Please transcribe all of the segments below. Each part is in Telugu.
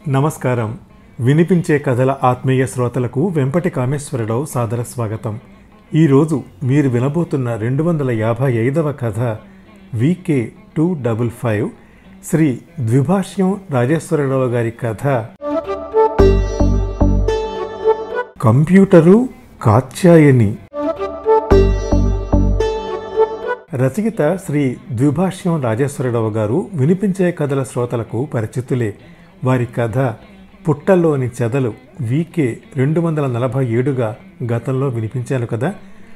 నమస్కారం వినిపించే కథల ఆత్మీయ శ్రోతలకు వెంపటి కామేశ్వరరావు సాదర స్వాగతం ఈరోజు మీరు వినబోతున్న రెండు వందల యాభై ఐదవ కథ V K two double five Shri Dvibhashyam Rajeswararao గారి కథ కంప్యూటరు కాత్యాయని రచయిత శ్రీ ద్విభాష్యం రాజేశ్వరరావు గారు వినిపించే కథల శ్రోతలకు పరిచితులే వారి కథ పుట్టల్లోని చెదలు వీకే రెండు వందల నలభై ఏడుగా గతంలో వినిపించాను కదా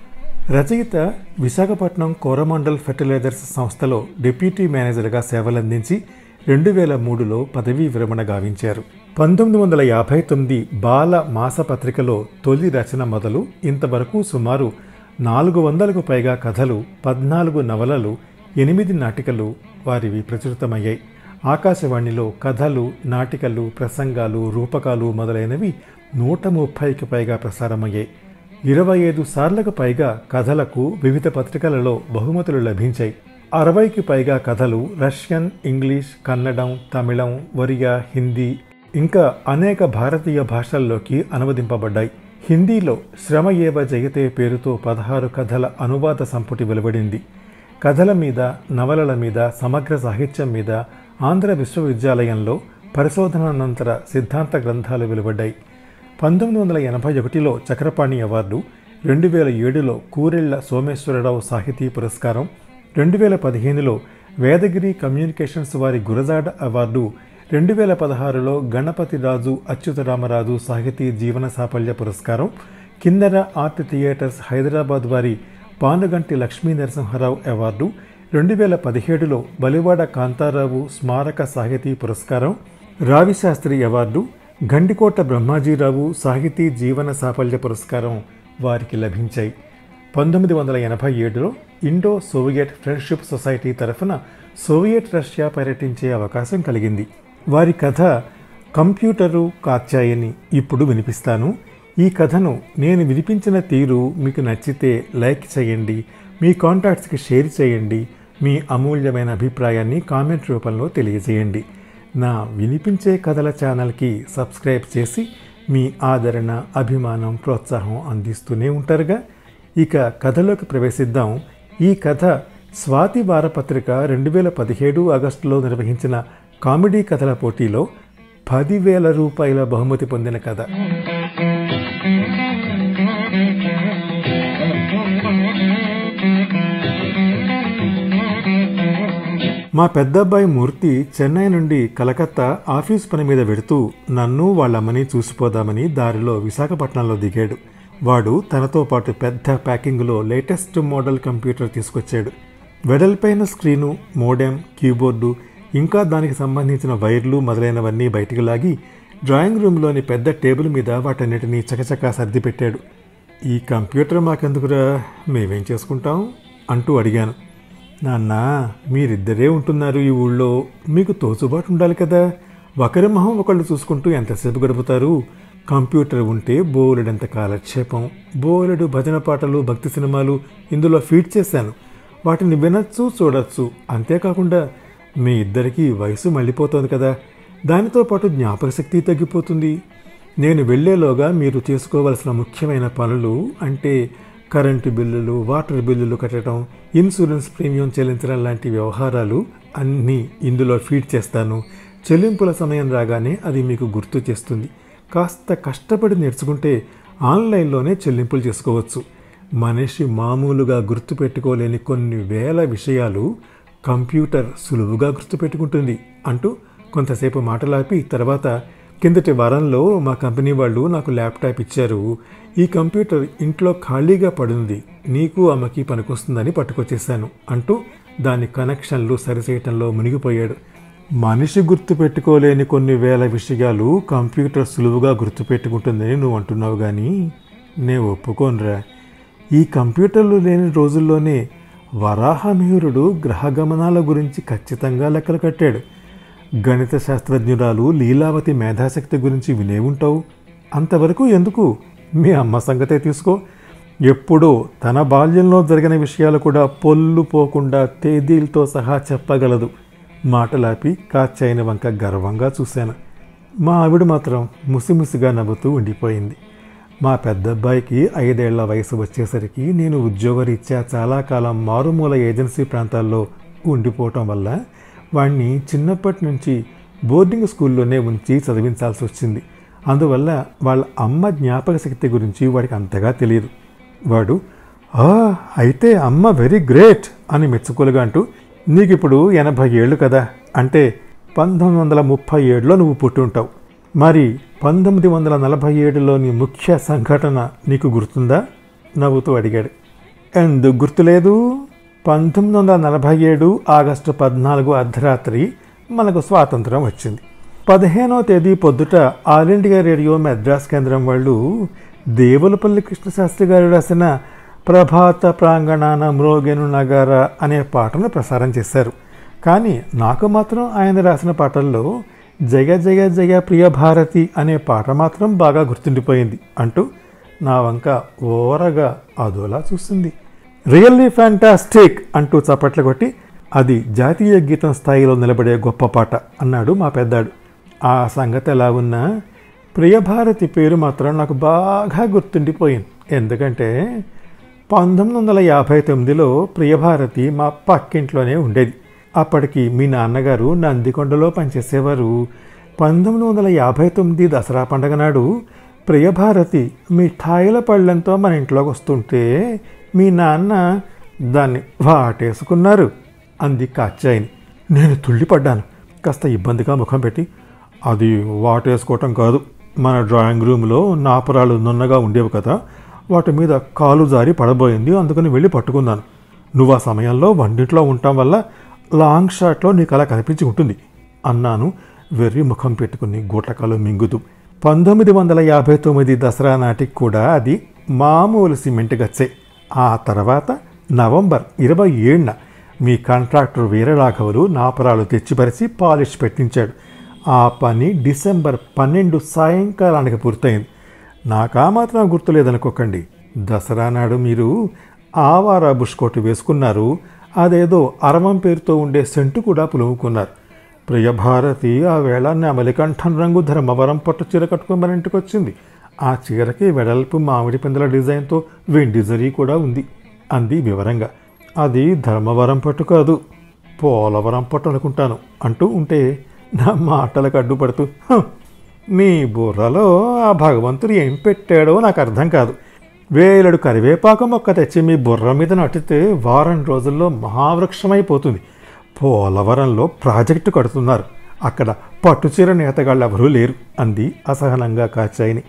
రచయిత విశాఖపట్నం కోరమండల్ ఫెర్టిలైజర్స్ సంస్థలో డిప్యూటీ మేనేజర్గా సేవలందించి రెండు వేల మూడులో పదవీ విరమణ గావించారు పంతొమ్మిది వందల యాభై తొమ్మిది బాల మాసపత్రికలో తొలి రచన మొదలు ఇంతవరకు సుమారు నాలుగు వందలకు పైగా కథలు పద్నాలుగు నవలలు ఎనిమిది నాటికలు వారివి ప్రచురితమయ్యాయి ఆకాశవాణిలో కథలు నాటికలు ప్రసంగాలు రూపకాలు మొదలైనవి నూట ముప్పైకి పైగా ప్రసారమయ్యాయి ఇరవై ఐదు సార్లకు పైగా కథలకు వివిధ పత్రికలలో బహుమతులు లభించాయి అరవైకి పైగా కథలు రష్యన్ ఇంగ్లీష్ కన్నడం తమిళం ఒరియా హిందీ ఇంకా అనేక భారతీయ భాషల్లోకి అనువదింపబడ్డాయి హిందీలో శ్రమ ఏవ జయతే పేరుతో పదహారు కథల అనువాద సంపుటి వెలువడింది కథల మీద నవలల మీద సమగ్ర సాహిత్యం మీద ఆంధ్ర విశ్వవిద్యాలయంలో పరిశోధనానంతర సిద్ధాంత గ్రంథాలు వెలువడ్డాయి పంతొమ్మిది వందల ఎనభై ఒకటిలో చక్రపాణి అవార్డు రెండు వేల ఏడులో కూరెళ్ల సోమేశ్వరరావు సాహితీ పురస్కారం రెండు వేల పదిహేనులో వేదగిరి కమ్యూనికేషన్స్ వారి గురజాడ అవార్డు రెండు వేల పదహారులో గణపతి రాజు అచ్యుతరామరాజు సాహితీ జీవన సాఫల్య పురస్కారం కిందర ఆర్ట్ థియేటర్స్ హైదరాబాద్ వారి పానుగంటి లక్ష్మీ నరసింహారావు అవార్డు రెండు వేల పదిహేడులో బలివాడ కాంతారావు స్మారక సాహితీ పురస్కారం రావిశాస్త్రి అవార్డు గండికోట బ్రహ్మాజీరావు సాహితీ జీవన సాఫల్య పురస్కారం వారికి లభించాయి పంతొమ్మిది వందల ఎనభై ఏడులో ఇండో సోవియట్ ఫ్రెండ్షిప్ సొసైటీ తరఫున సోవియట్ రష్యా పర్యటించే అవకాశం కలిగింది వారి కథ కంప్యూటరు కాత్యాయని ఇప్పుడు వినిపిస్తాను ఈ కథను నేను వినిపించిన తీరు మీకు నచ్చితే లైక్ చేయండి మీ కాంటాక్ట్స్కి షేర్ చేయండి మీ అమూల్యమైన అభిప్రాయాన్ని కామెంట్ రూపంలో తెలియజేయండి నా వినిపించే కథల ఛానల్కి సబ్స్క్రైబ్ చేసి మీ ఆదరణ అభిమానం ప్రోత్సాహం అందిస్తూనే ఉంటారుగా ఇక కథలోకి ప్రవేశిద్దాం ఈ కథ స్వాతి వారపత్రిక రెండు వేల పదిహేడు ఆగస్టులో నిర్వహించిన కామెడీ కథల పోటీలో పదివేల రూపాయల బహుమతి పొందిన కథ మా పెద్దబ్బాయి మూర్తి చెన్నై నుండి కలకత్తా ఆఫీస్ పని మీద వెడుతూ నన్ను వాళ్ళమ్మని చూసిపోదామని దారిలో విశాఖపట్నంలో దిగాడు వాడు తనతో పాటు పెద్ద ప్యాకింగ్లో లేటెస్ట్ మోడల్ కంప్యూటర్ తీసుకొచ్చాడు వెడల్పైన స్క్రీను మోడెం కీబోర్డు ఇంకా దానికి సంబంధించిన వైర్లు మొదలైనవన్నీ బయటికి లాగి డ్రాయింగ్ రూమ్లోని పెద్ద టేబుల్ మీద వాటన్నిటినీ చకచకా సర్ది పెట్టాడు ఈ కంప్యూటర్ మాకెందుకురా మేమేం చేసుకుంటాం అంటూ అడిగాను నాన్న మీరిద్దరే ఉంటున్నారు ఈ ఊళ్ళో మీకు తోచుబాటు ఉండాలి కదా ఒకరి మొహం ఒకళ్ళు చూసుకుంటూ ఎంతసేపు గడుపుతారు కంప్యూటర్ ఉంటే బోలెడంత కాలక్షేపం బోలెడు భజన పాటలు భక్తి సినిమాలు ఇందులో ఫీడ్ చేశాను వాటిని వినొచ్చు చూడొచ్చు అంతేకాకుండా మీ ఇద్దరికీ వయసు మళ్ళీపోతోంది కదా దానితో పాటు జ్ఞాపక శక్తి తగ్గిపోతుంది నేను వెళ్లేలోగా మీరు చేసుకోవలసిన ముఖ్యమైన పనులు అంటే కరెంటు బిల్లులు వాటర్ బిల్లులు కట్టడం ఇన్సూరెన్స్ ప్రీమియం చెల్లించడం లాంటి వ్యవహారాలు అన్నీ ఇందులో ఫీడ్ చేస్తాను చెల్లింపుల సమయం రాగానే అది మీకు గుర్తు చేస్తుంది కాస్త కష్టపడి నేర్చుకుంటే ఆన్లైన్లోనే చెల్లింపులు చేసుకోవచ్చు మనిషి మామూలుగా గుర్తుపెట్టుకోలేని కొన్ని వేల విషయాలు కంప్యూటర్ సులువుగా గుర్తుపెట్టుకుంటుంది అంటూ కొంతసేపు మాటలాపి తర్వాత కిందటి వారంలో మా కంపెనీ వాళ్ళు నాకు ల్యాప్టాప్ ఇచ్చారు ఈ కంప్యూటర్ ఇంట్లో ఖాళీగా పడుంది నీకు అమ్మకి పనికొస్తుందని పట్టుకొచ్చేసాను అంటూ దాని కనెక్షన్లు సరిచేయటంలో మునిగిపోయాడు మనిషి గుర్తుపెట్టుకోలేని కొన్ని వేల విషయాలు కంప్యూటర్ సులువుగా గుర్తుపెట్టుకుంటుందని నువ్వు అంటున్నావు కానీ నేను ఒప్పుకోనురా ఈ కంప్యూటర్లు లేని రోజుల్లోనే వరాహమిహిరుడు గ్రహగమనాల గురించి ఖచ్చితంగా లెక్కలు కట్టాడు గణిత శాస్త్రజ్ఞురాలు లీలావతి మేధాశక్తి గురించి వినే ఉంటావు అంతవరకు ఎందుకు మీ అమ్మ సంగతే తీసుకో ఎప్పుడో తన బాల్యంలో జరిగిన విషయాలు కూడా పొల్లు పోకుండా తేదీలతో సహా చెప్పగలదు మాటలాపి కాచైన వంక గర్వంగా చూశాను మా ఆవిడ మాత్రం ముసిముసిగా నవ్వుతూ ఉండిపోయింది మా పెద్ద అబ్బాయికి ఐదేళ్ల వయసు వచ్చేసరికి నేను ఉద్యోగరీత్యా చాలా కాలం మారుమూల ఏజెన్సీ ప్రాంతాల్లో ఉండిపోవటం వల్ల వాణ్ణి చిన్నప్పటి నుంచి బోర్డింగ్ స్కూల్లోనే ఉంచి చదివించాల్సి వచ్చింది అందువల్ల వాళ్ళ అమ్మ జ్ఞాపక శక్తి గురించి వాడికి అంతగా తెలియదు వాడు "ఆ, అయితే అమ్మ వెరీ గ్రేట్ అని మెచ్చుకోలుగా అంటూ నీకు ఇప్పుడు ఎనభై ఏళ్ళు కదా అంటే పంతొమ్మిది వందల ముప్పై ఏడులో నువ్వు పుట్టుంటావు మరి పంతొమ్మిది వందల నలభై ఏడులోని ముఖ్య సంఘటన నీకు గుర్తుందా నవ్వుతూ అడిగాడు ఎందుకు గుర్తులేదు పంతొమ్మిది వందల నలభై ఏడు ఆగస్టు పద్నాలుగు అర్ధరాత్రి మనకు స్వాతంత్రం వచ్చింది పదిహేనో తేదీ పొద్దుట ఆల్ ఇండియా రేడియో మెడ్రాస్ కేంద్రం వాళ్ళు దేవులపల్లి కృష్ణశాస్త్రి గారు రాసిన ప్రభాత ప్రాంగణాన మ్రోగెను నగార అనే పాటను ప్రసారం చేశారు కానీ నాకు మాత్రం ఆయన రాసిన పాటల్లో జయ జయ జయ ప్రియ భారతి అనే పాట మాత్రం బాగా గుర్తుండిపోయింది అంటూ నా వంక ఓరగా అదోలా చూసింది రియల్లీ ఫ్యాంటాస్టిక్ అంటూ చప్పట్లు కొట్టి అది జాతీయ గీతం స్థాయిలో నిలబడే గొప్ప పాట అన్నాడు మా పెద్దాడు ఆ సంగతి ఎలా ఉన్నా ప్రియభారతి పేరు మాత్రం నాకు బాగా గుర్తుండిపోయింది ఎందుకంటే పంతొమ్మిది వందల యాభై తొమ్మిదిలో ప్రియభారతి మా పక్కింట్లోనే ఉండేది అప్పటికి మీ నాన్నగారు నందికొండలో పనిచేసేవారు పంతొమ్మిది వందల యాభై తొమ్మిది దసరా పండగ నాడు ప్రియభారతి మిఠాయిల పళ్ళెంతో మన ఇంట్లోకి వస్తుంటే మీ నాన్న దాన్ని వాటేసుకున్నారు అంది కాచాయిని నేను తుళ్ళిపడ్డాను కాస్త ఇబ్బందిగా ముఖం పెట్టి అది వాటేసుకోవటం కాదు మన డ్రాయింగ్ రూమ్లో నాపరాలు నున్నగా ఉండేవి కదా వాటి మీద కాలు జారి పడబోయింది అందుకని వెళ్ళి పట్టుకున్నాను నువ్వు ఆ సమయంలో వంటింట్లో ఉండటం వల్ల లాంగ్ షాట్లో నీకు అలా కనిపించి ఉంటుంది అన్నాను వెర్రి ముఖం పెట్టుకుని గూట్లకాలు మింగుతూ పంతొమ్మిది వందల యాభై తొమ్మిది దసరా నాటికి కూడా అది మామూలు సిమెంట్ గచ్చే ఆ తర్వాత నవంబర్ ఇరవై ఏడున మీ కాంట్రాక్టర్ వీరరాఘవులు నాపరాలు తెచ్చిపరిచి పాలిష్ పెట్టించాడు ఆ పని డిసెంబర్ పన్నెండు సాయంకాలానికి పూర్తయింది నాకా మాత్రం గుర్తులేదనుకోకండి దసరా నాడు మీరు ఆవారా బుష్కోటు వేసుకున్నారు అదేదో అరవం పేరుతో ఉండే సెంటు కూడా పులుముకున్నారు ప్రియభారతి ఆ వేళ నెమలికంఠం రంగు ధర్మవరం పట్టు చీర కట్టుకుని మన ఇంటికి వచ్చింది ఆ చీరకి వెడల్పు మామిడి పిందెల డిజైన్తో వెండి జరీ కూడా ఉంది అంది వివరంగా అది ధర్మవరం పట్టు కాదు పోలవరం పట్టు అనుకుంటాను అంటూ ఉంటే నా మాటలకు అడ్డుపడుతూ "హ్, మీ బుర్రలో ఆ భగవంతుడు ఏం పెట్టాడో నాకు అర్థం కాదు వేలడు కరివేపాకు మొక్క తెచ్చి మీ బుర్ర మీద నటితే వారం రోజుల్లో మహావృక్షమైపోతుంది పోలవరంలో ప్రాజెక్టు కడుతున్నారు అక్కడ పట్టుచీర నేతగాళ్ళు ఎవరూ లేరు అంది అసహనంగా కాచాయిని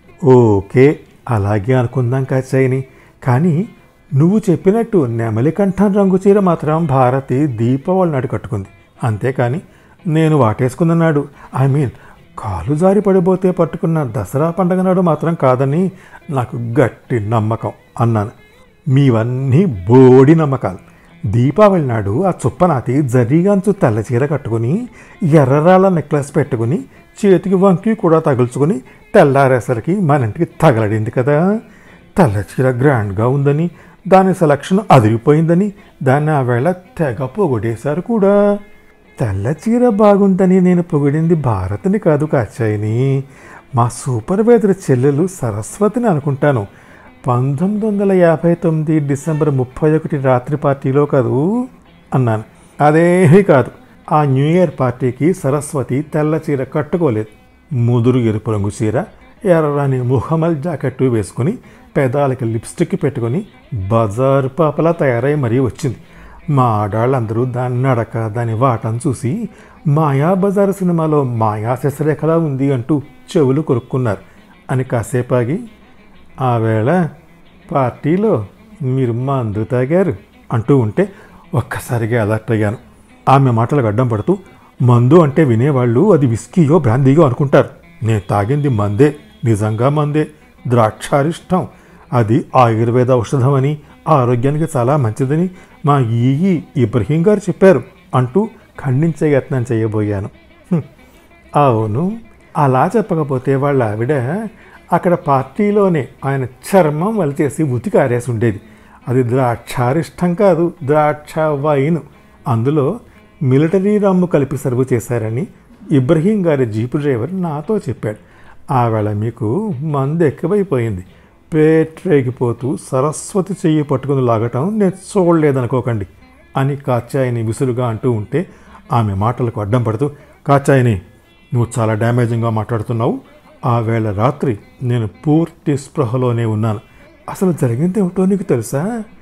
ఓకే అలాగే అనుకుందాం కాచాయిని కానీ నువ్వు చెప్పినట్టు నెమలికంఠం రంగు చీర మాత్రం భారతి దీపావళి నాడు కట్టుకుంది అంతేకాని నేను వాటేసుకున్నాడు ఐ మీన్ కాలు జారి పడిపోతే పట్టుకున్న దసరా పండగ నాడు మాత్రం కాదని నాకు గట్టి నమ్మకం అన్నాను మీవన్నీ బోడి నమ్మకాలు దీపావళి నాడు ఆ చుప్పనాతి జరీగాంచు తెల్ల చీర కట్టుకుని ఎర్రరాళ్ళ నెక్లెస్ పెట్టుకుని చేతికి వంకి కూడా తగుల్చుకుని తెల్లారేసరికి మన ఇంటికి తగలడింది కదా తెల్ల చీర గ్రాండ్గా ఉందని దాని సెలక్షన్ అదిరిపోయిందని దాన్ని ఆ వేళ తెగ పొగడేశారు కూడా తెల్ల చీర బాగుందని నేను పొగిడింది భారతిని కాదు కాచాయిని మా సూపర్వైజర్ చెల్లెలు సరస్వతిని అనుకుంటాను పంతొమ్మిది వందల యాభై తొమ్మిది డిసెంబర్ ముప్పై ఒకటి రాత్రి పార్టీలో కదూ అన్నాను అదేమీ కాదు ఆ న్యూ ఇయర్ పార్టీకి సరస్వతి తెల్ల చీర కట్టుకోలేదు ముదురు ఎరుపు రంగు చీర ఎర్రని ముహమల్ జాకెట్టు వేసుకుని పెదాలకి లిప్స్టిక్ పెట్టుకుని బజారు పాపలా తయారై మరీ వచ్చింది మా ఆడాళ్ళందరూ దాని నడక దాని వాటం చూసి మాయా బజార్ సినిమాలో మాయా శశరేఖలా ఉంది అంటూ చెవులు కొరుక్కున్నారు అని కాసేపు ఆగి ఆ వేళ పార్టీలో మీరు మందు తాగారు అంటూ ఉంటే ఒక్కసారిగా అలర్ట్ అయ్యాను ఆమె మాటలకు అడ్డం పడుతూ మందు అంటే వినేవాళ్ళు అది విస్కీయో బ్రాందీయో అనుకుంటారు నేను తాగింది మందే నిజంగా మందే ద్రాక్షారిష్టం అది ఆయుర్వేద ఔషధం అని ఆరోగ్యానికి చాలా మంచిదని మా ఈఈ ఇబ్రహీం గారు చెప్పారు అంటూ ఖండించే యత్నం చేయబోయాను హ్మ్. అవును అలా చెప్పకపోతే వాళ్ళ ఆవిడ అక్కడ పార్టీలోనే ఆయన చర్మం వలిచేసి ఉతికి ఆరేసి ఉండేది అది ద్రాక్షారిష్టం కాదు ద్రాక్ష వైన్ అందులో మిలిటరీ రమ్ము కలిపి సర్వ్ చేశారని ఇబ్రహీం గారి జీపు డ్రైవర్ నాతో చెప్పాడు ఆవేళ మీకు మందు ఎక్కువైపోయింది పేట్రేగిపోతూ సరస్వతి చెయ్యి పట్టుకుని లాగటం నేను చూడలేదనుకోకండి అని కాచాయిని విసురుగా అంటూ ఉంటే ఆమె మాటలకు అడ్డం పడుతూ కాచాయిని నువ్వు చాలా డ్యామేజింగ్గా మాట్లాడుతున్నావు ఆ వేళ రాత్రి నేను పూర్తి స్పృహలోనే ఉన్నాను అసలు జరిగింది ఏమిటో నీకు తెలుసా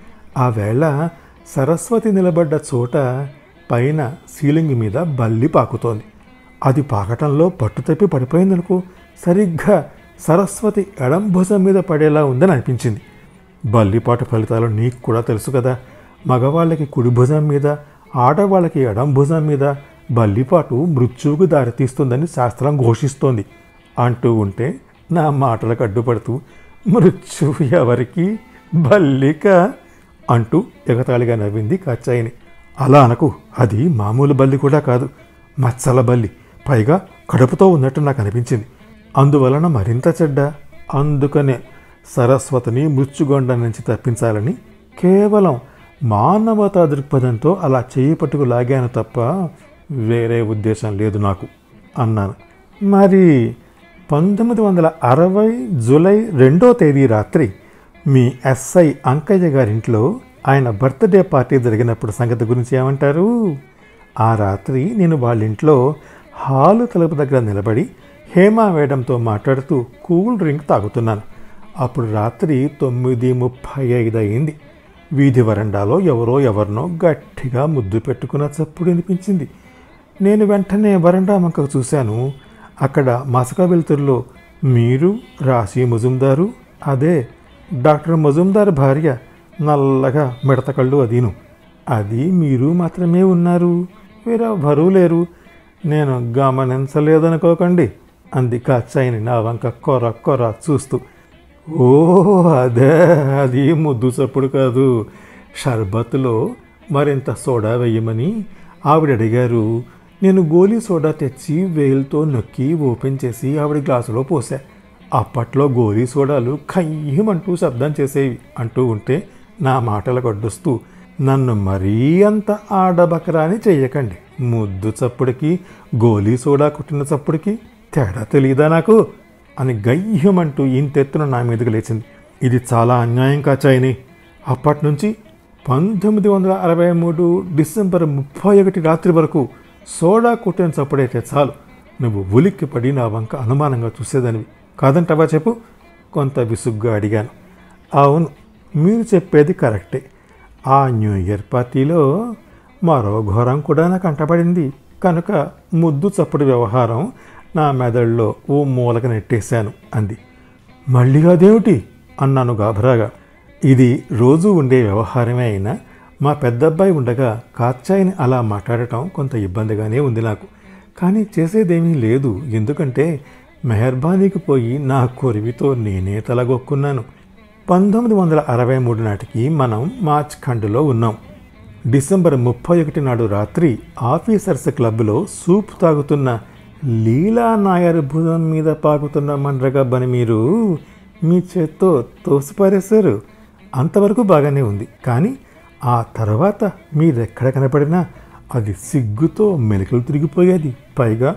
ఆ వేళ సరస్వతి నిలబడ్డ చోట పైన సీలింగ్ మీద బల్లి పాకుతోంది అది పాకటంలో పట్టు తప్పి పడిపోయిందనుకో సరిగ్గా సరస్వతి ఎడం భుజం మీద పడేలా ఉందని అనిపించింది బల్లిపాట ఫలితాలు నీకు కూడా తెలుసు కదా మగవాళ్ళకి కుడి భుజం మీద ఆడవాళ్ళకి ఎడం భుజం మీద బల్లిపాటు మృత్యువుకు దారితీస్తుందని శాస్త్రం ఘోషిస్తోంది అంటూ ఉంటే నా మాటలకు అడ్డుపడుతూ మృత్యువు ఎవరికి బల్లిక అంటూ ఎగతాళిగా నవ్వింది కాచాయిని అలా అనకు అది మామూలు బల్లి కూడా కాదు మచ్చల బల్లి పైగా కడుపుతో ఉన్నట్టు నాకు అనిపించింది అందువలన మరింత చెడ్డ అందుకనే సరస్వతిని మృత్యుగొండ నుంచి తప్పించాలని కేవలం మానవతా దృక్పథంతో అలా చేయి పట్టుకు లాగాను తప్ప వేరే ఉద్దేశం లేదు నాకు అన్నాను మరి పంతొమ్మిది వందల అరవై జూలై రెండో తేదీ రాత్రి మీ ఎస్ఐ అంకయ్య గారింట్లో ఆయన బర్త్డే పార్టీ జరిగినప్పుడు సంగతి గురించి ఏమంటారు ఆ రాత్రి నేను వాళ్ళ ఇంట్లో హాలు తలుపు దగ్గర నిలబడి హేమా వేయడంతో మాట్లాడుతూ కూల్ డ్రింక్ తాగుతున్నాను అప్పుడు రాత్రి తొమ్మిది ముప్పై ఐదు అయింది వీధి వరండాలో ఎవరో ఎవరినో గట్టిగా ముద్దు పెట్టుకున్న చప్పుడు వినిపించింది నేను వెంటనే వరండా వంకకు చూశాను అక్కడ మసక వెలుతురులో మీరు రాశి ముజుందారు అదే డాక్టర్ ముజుందార్ భార్య నల్లగా మిడత కళ్ళు అదీను అది మీరు మాత్రమే ఉన్నారు వేరెవ్వరూ లేరు నేను గమనించలేదనుకోకండి అంది కాచాయిని నా వంక కొర కొర చూస్తూ ఓ అదే అది ముద్దు చప్పుడు కాదు షర్బత్లో మరింత సోడా వేయమని ఆవిడ అడిగారు నేను గోలీ సోడా తెచ్చి వేలుతో నొక్కి ఓపెన్ చేసి ఆవిడ గ్లాసులో పోసా అప్పట్లో గోలీ సోడాలు ఖయ్యమంటూ శబ్దం చేసేవి అంటూ ఉంటే నా మాటలకు అడ్డొస్తూ నన్ను మరీ అంత ఆడబకరాని చెయ్యకండి ముద్దు చప్పుడికి గోలీ సోడా కుట్టిన చప్పుడికి తేడా తెలియదా నాకు అని గయ్యమంటూ ఇంతెత్తున నా మీదకి లేచింది ఇది చాలా అన్యాయం కాచాయని అప్పటి నుంచి పంతొమ్మిది వందల అరవై మూడు డిసెంబర్ ముప్పై ఒకటి రాత్రి వరకు సోడా కుట్టిన చప్పుడైతే చాలు నువ్వు ఉలిక్కి పడి నా వంక అనుమానంగా చూసేదానివి కాదంటావా చెప్పు కొంత విసుగ్గా అడిగాను అవును మీరు చెప్పేది కరెక్టే ఆ న్యూ ఇయర్ పార్టీలో మరో ఘోరం కూడా నాకు అంటపడింది కనుక ముద్దు చప్పుడు వ్యవహారం నా మెదడులో ఓ మూలక నెట్టేశాను అంది మళ్ళీ అదేమిటి అన్నాను గాభరాగా ఇది రోజు ఉండే వ్యవహారమే అయినా మా పెద్దబ్బాయి ఉండగా కాచాయిని అలా మాట్లాడటం కొంత ఇబ్బందిగానే ఉంది నాకు కానీ చేసేదేమీ లేదు ఎందుకంటే మెహర్బానీకి పోయి నా కొరివితో నేనే తలగొక్కున్నాను పంతొమ్మిది వందల అరవై మూడు నాటికి మనం మార్చ్ ఖండ్లో ఉన్నాం డిసెంబర్ ముప్పై ఒకటి నాడు రాత్రి ఆఫీసర్స్ క్లబ్లో సూప్ తాగుతున్న లీలా నాయర్ భుజం మీద పాకుతున్న మండ్రగబ్బని మీరు మీ చేత్తో తోసిపారేశారు అంతవరకు బాగానే ఉంది కానీ ఆ తర్వాత మీరెక్కడ కనపడినా అది సిగ్గుతో మెలికలు తిరిగిపోయేది పైగా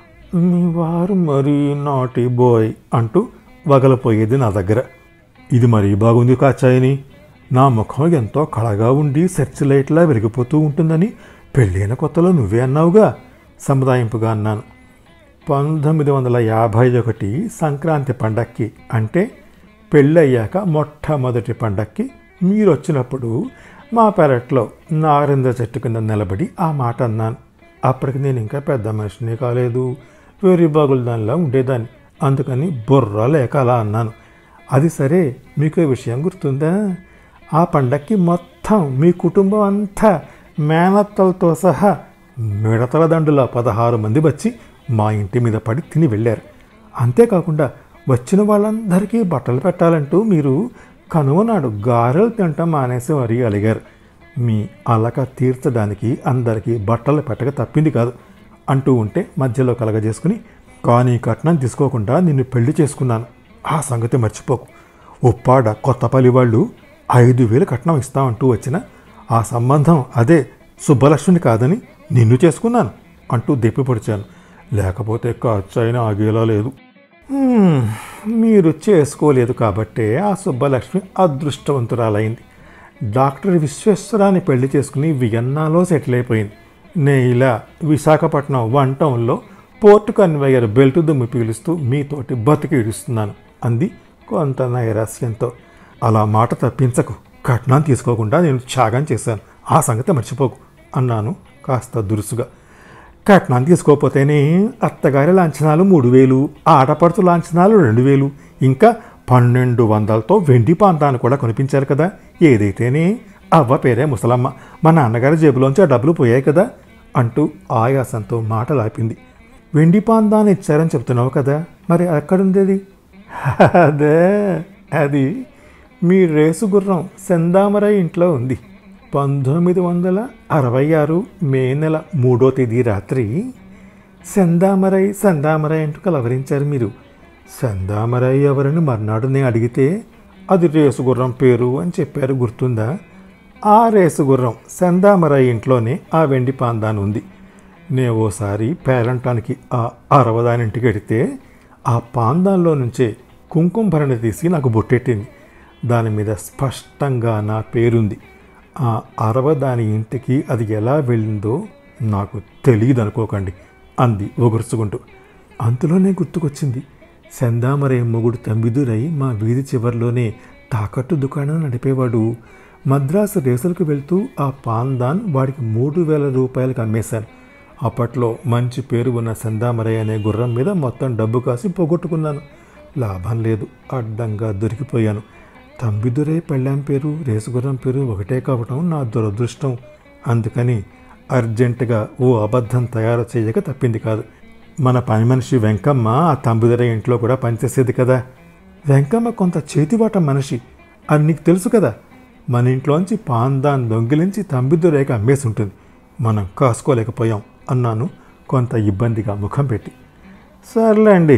మీ వారు మరీ నాటి బాయ్ అంటూ వగలపోయేది నా దగ్గర ఇది మరీ బాగుంది కాచాయని నా ముఖం ఎంతో కళగా ఉండి సెర్చ్ లైట్లా వెలిగిపోతూ ఉంటుందని పెళ్ళైన కొత్తలో నువ్వే అన్నావుగా సముదాయింపుగా అన్నాను పంతొమ్మిది వందల యాభై ఒకటి సంక్రాంతి పండక్కి అంటే పెళ్ళయ్యాక మొట్టమొదటి పండక్కి మీరు వచ్చినప్పుడు మా పెరట్లో నారింజ చెట్టు కింద నిలబడి ఆ మాట అన్నాను అప్పటికి నేను ఇంకా పెద్ద మనిషిని కాలేదు వేరే బాగుల దానిలా ఉండేదాన్ని అందుకని బుర్ర లేక అలా అన్నాను అది సరే మీకు ఈ విషయం గుర్తుందా ఆ పండక్కి మొత్తం మీ కుటుంబం అంతా మేనత్తలతో సహా మిడతల దండుల పదహారు మంది వచ్చి మా ఇంటి మీద పడి తిని వెళ్ళారు అంతేకాకుండా వచ్చిన వాళ్ళందరికీ బట్టలు పెట్టాలంటూ మీరు కనుమనాడు గారెలు తింటాం మానేసి మరీ అలిగారు మీ అలక తీర్చడానికి అందరికీ బట్టలు పెట్టక తప్పింది కాదు అంటూ ఉంటే మధ్యలో కలగజేసుకుని కానీ కట్నం తీసుకోకుండా నిన్ను పెళ్లి చేసుకున్నాను ఆ సంగతి మర్చిపోకు ఉప్పాడ కొత్తపల్లి వాళ్ళు ఐదు వేలు కట్నం ఇస్తామంటూ వచ్చిన ఆ సంబంధం అదే సుబ్బలక్ష్మిని కాదని నిన్ను చేసుకున్నాను అంటూ దెప్పి పొడిచాను లేకపోతే ఖర్చు అయినా ఆగేలా లేదు "హ్మ్, మీరు చేసుకోలేదు కాబట్టే ఆ సుబ్బలక్ష్మి అదృష్టవంతురాలైంది డాక్టర్ విశ్వేశ్వరాన్ని పెళ్లి చేసుకుని వియన్నాలో సెటిల్ అయిపోయింది నే ఇలా విశాఖపట్నం వన్ టౌన్లో పోర్టు కన్వేయర్ బెల్ట్ దుమ్ము పీలుస్తూ మీతోటి బతికి ఇడుస్తున్నాను అంది కొంత నైరాస్యంతో అలా మాట తప్పించకు కట్నం తీసుకోకుండా నేను త్యాగం చేశాను ఆ సంగతి మర్చిపోకు అన్నాను కాస్త దురుసుగా కట్నం తీసుకోకపోతేనే అత్తగారి లాంఛనాలు మూడు వేలు ఆడపడుచు లాంఛనాలు రెండు వేలు ఇంకా పన్నెండు వందలతో వెండి పాంతాన్ని కూడా కొనిపించారు కదా ఏదైతేనే అవ్వ పేరే ముసలమ్మ మా నాన్నగారి జేబులోంచి ఆ డబ్బులు పోయాయి కదా అంటూ ఆయాసంతో మాటలాపింది వెండి పాందాన్ని ఇచ్చారని చెప్తున్నావు కదా మరి ఎక్కడుండేది అదే అది మీ రేసు గుర్రం సెందామరై ఇంట్లో ఉంది పంతొమ్మిది వందల అరవై ఆరు మే నెల మూడో తేదీ రాత్రి సెందామరై సందామరై అంటూ కలవరించారు మీరు సందామరై ఎవరని మర్నాడు నేను అడిగితే అది రేసు గుర్రం పేరు అని చెప్పారు గుర్తుందా ఆ రేసు గుర్రం సందామరై ఇంట్లోనే ఆ వెండి పాందాన్ ఉంది నేను ఓసారి పేరంటానికి ఆ అరవదానింటికి వెడితే ఆ పాందాన్లో నుంచే కుంకుమ భరణ తీసి నాకు బొట్టెట్టింది దాని మీద స్పష్టంగా నా పేరుంది ఆ అరవదాని ఇంటికి అది ఎలా వెళ్ళిందో నాకు తెలియదు అనుకోకండి అంది ఒగురుచుకుంటూ అంతలోనే గుర్తుకొచ్చింది సెందామరే మొగుడు తమ్మిదురై మా వీధి చివర్లోనే తాకట్టు దుకాణం నడిపేవాడు మద్రాసు రేసులకు వెళ్తూ ఆ పాందాన్ వాడికి మూడు వేల రూపాయలకు అమ్మేశాను అప్పట్లో మంచి పేరు ఉన్న సందామరయ్య అనే గుర్రం మీద మొత్తం డబ్బు కాసి పోగొట్టుకున్నాను లాభం లేదు అడ్డంగా దొరికిపోయాను తంబిదురై పెళ్ళాం పేరు రేసుగుర్రం పేరు ఒకటే కావటం నా దురదృష్టం అందుకని అర్జెంటుగా ఓ అబద్ధం తయారు చేయక తప్పింది కాదు మన పని మనిషి వెంకమ్మ ఆ తంబిదురై ఇంట్లో కూడా పనిచేసేది కదా వెంకమ్మ కొంత చేతివాట మనిషి అది నీకు తెలుసు కదా మన ఇంట్లోంచి పాందాన్ దొంగిలించి తంబిదురేక అమ్మేసి ఉంటుంది మనం కాసుకోలేకపోయాం అన్నాను కొంత ఇబ్బందిగా ముఖం పెట్టి సర్లేండి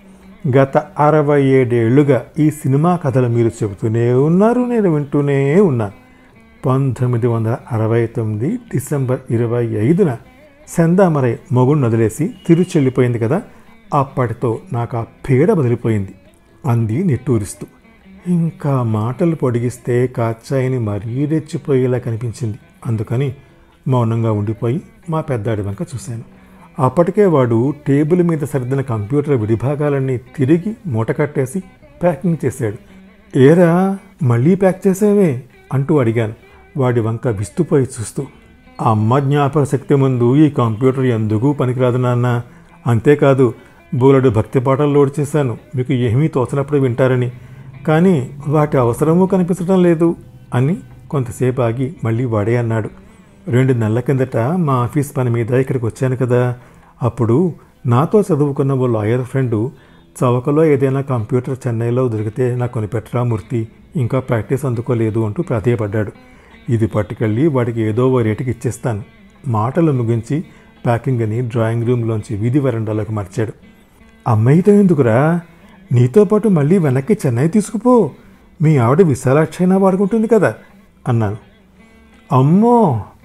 గత అరవై ఏడేళ్లుగా ఈ సినిమా కథలు మీరు చెబుతూనే ఉన్నారు నేను వింటూనే ఉన్నాను పంతొమ్మిది వందల అరవై తొమ్మిది డిసెంబర్ ఇరవై ఐదున సెందామరై మొగుడిని వదిలేసి తిరుచెళ్ళిపోయింది కదా అప్పటితో నాకు ఆ పీడ బదిలిపోయింది అంది నిట్టూరిస్తూ ఇంకా మాటలు పొడిగిస్తే కాచాయిని మరీ రెచ్చిపోయేలా కనిపించింది అందుకని మౌనంగా ఉండిపోయి మా పెద్దాడి వంక చూశాను అప్పటికే వాడు టేబుల్ మీద సర్దిన కంప్యూటర్ విడిభాగాలన్నీ తిరిగి మూట కట్టేసి ప్యాకింగ్ చేశాడు ఏరా మళ్ళీ ప్యాక్ చేసావే అంటూ అడిగాను వాడి వంక విస్తుపోయి చూస్తూ అమ్మ జ్ఞాపక శక్తి ముందు ఈ కంప్యూటర్ ఎందుకు పనికిరాదు నాన్న అంతేకాదు బోలెడు భక్తి పాటలు లోడ్ చేశాను మీకు ఏమీ తోచనప్పుడు వింటారని కానీ వాటి అవసరము కనిపించడం లేదు అని కొంతసేపు ఆగి మళ్ళీ వాడే అన్నాడు రెండు నెలల కిందట మా ఆఫీస్ పని మీద ఇక్కడికి వచ్చాను కదా అప్పుడు నాతో చదువుకున్న ఓ లాయర్ ఫ్రెండు చవకలో ఏదైనా కంప్యూటర్ చెన్నైలో దొరికితే నాకు కొనిపెట్టరా మూర్తి ఇంకా ప్రాక్టీస్ అందుకోలేదు అంటూ ప్రాధేయపడ్డాడు ఇది పట్టుకెళ్ళి వాడికి ఏదో ఓ రేటుకి ఇచ్చేస్తాను మాటలు ముగించి ప్యాకింగ్ అని డ్రాయింగ్ రూమ్లోంచి వీధి వరండాలోకి మార్చాడు అమ్మాయితో ఎందుకురా నీతో పాటు మళ్ళీ వెనక్కి చెన్నై తీసుకుపో మీ ఆవిడ విశాలాక్షి అయినా వాడుకుంటుంది కదా అన్నాను అమ్మో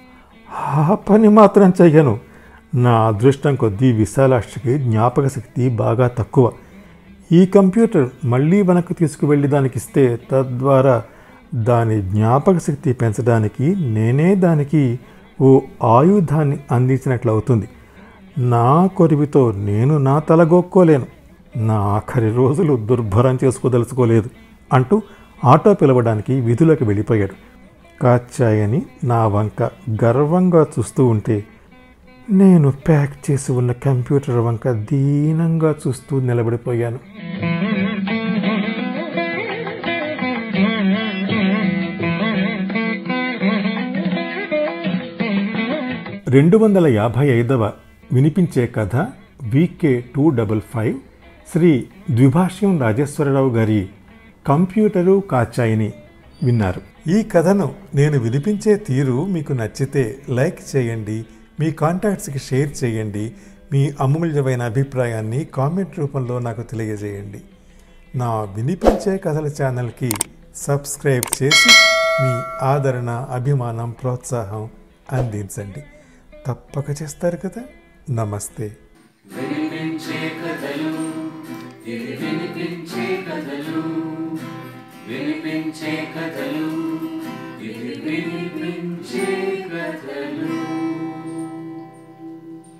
ఆ పని మాత్రం చెయ్యను నా అదృష్టం కొద్దీ విశాలాక్షికి జ్ఞాపక శక్తి బాగా తక్కువ ఈ కంప్యూటర్ మళ్ళీ వెనక్కి తీసుకువెళ్ళి దానికి ఇస్తే తద్వారా దాని జ్ఞాపక శక్తి పెంచడానికి నేనే దానికి ఓ ఆయుధాన్ని అందించినట్లు అవుతుంది నా కొరివితో నేను నా తలగొక్కోలేను నా ఆఖరి రోజులు దుర్భరం చేసుకోదలుచుకోలేదు అంటూ ఆటో పిలవడానికి విధులకు వెళ్ళిపోయాడు కాచాయని నా వంక గర్వంగా చూస్తూ ఉంటే నేను ప్యాక్ చేసి ఉన్న కంప్యూటర్ వంక దీనంగా చూస్తూ నిలబడిపోయాను రెండు వందల యాభై ఐదవ వినిపించే కథ V K two double five Shri Dvibhashyam Rajeswararao గారి కంప్యూటరు కాచాయిని విన్నారు ఈ కథను నేను వినిపించే తీరు మీకు నచ్చితే లైక్ చేయండి మీ కాంటాక్ట్స్కి షేర్ చేయండి మీ అమూల్యమైన అభిప్రాయాన్ని కామెంట్ రూపంలో నాకు తెలియజేయండి నా వినిపించే కథల ఛానల్కి సబ్స్క్రైబ్ చేసి మీ ఆదరణ అభిమానం ప్రోత్సాహం అందించండి తప్పక చేస్తారు కదా నమస్తే Very కథలు ఇవి వినిపించే కథలు వినిపించే కథలు ఇవి వినిపించే కథలు